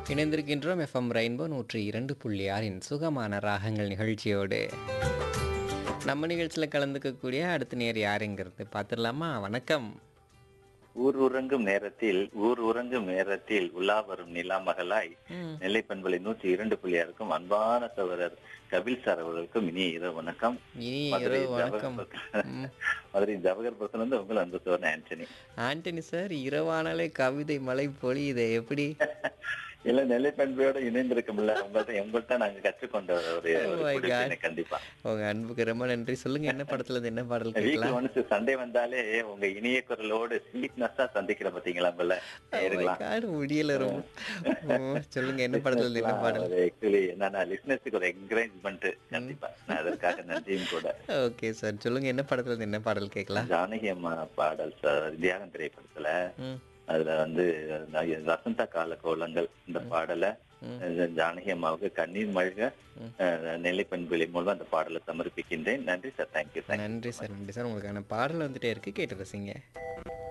இணைந்திருக்கின்றோம் FM rainbow நூற்றி இரண்டு புள்ளி ஆறின் சுகமான ராகங்கள் நிகழ்ச்சியோடு நம்ம நிகழ்ச்சியில் கலந்துக்கக்கூடிய அடுத்த நேர் யாருங்கிறது பார்த்துடலாமா வணக்கம் ஊர் உறங்கும் நேரத்தில் ஊர் உறங்கும் நேரத்தில் உலா வரும் நிலா மகளாய் ம், நெல்லை பண்பலை நூற்றி இரண்டு புள்ளியாருக்கும் அன்பான சகோதரர் கபில் சார் அவர்களுக்கும் இனிய இரவு வணக்கம் இனி மதுரை இரவு வணக்கம் ஜவஹர் ம், மதுரை ஜவஹர் பசன் வந்து உங்கள் அன்பு சோழன் ஆண்டனி ஆண்டனி சார் இரவானாலே கவிதை மழை பொழியுது எப்படி இல்ல நெல்லை பண்பையோட இணைந்திருக்கும்ல உங்கள்ட்ட உங்கள்ட்ட நாங்க கற்றுக்கொண்ட ஒரு Oh ஒரு my குடிப்பினை கண்டிப்பா உங்க அன்புக்கு ரொம்ப நன்றி சொல்லுங்க என்ன படத்துல இருந்து என்ன பாடல் வீக்லி கேட்கலாம் ஒன்ஸ் சண்டே வந்தாலே உங்க இனிய குரலோடு ஸ்வீட்னஸா சந்திக்கிற பாத்தீங்களா உங்கள Oh my இருக்கலாம் God, முடியல ரொம்ப ஓ, சொல்லுங்க என்ன படத்துல இருந்து என்ன பாடல் ஆக்சுவலி என்னன்னா லிஸ்னஸுக்கு ஒரு என்கரேஜ்மெண்ட் கண்டிப்பா நான் அதற்காக நன்றியும் கூட ஓகே சார் சொல்லுங்க என்ன படத்துல இருந்து என்ன பாடல் கேட்கலாம் ஜானகி அம்மா பாடல் சார் தியாகம் திரைப்படத்துல ம், அதுல வந்து வசந்த கால கோலங்கள் இந்த பாடலை ம். அஹ், ஜானகி அம்மாவுக்கு கண்ணீர் மழ்க ம். அஹ், நெல்லை பண்புலி மூலம் அந்த பாடலை சமர்ப்பிக்கின்றேன் நன்றி சார் தேங்க்யூ தேங்க்யூ நன்றி சார் நன்றி சார் உங்களுக்கான பாடல் வந்துட்டே இருக்கு கேட்டு ரசிங்க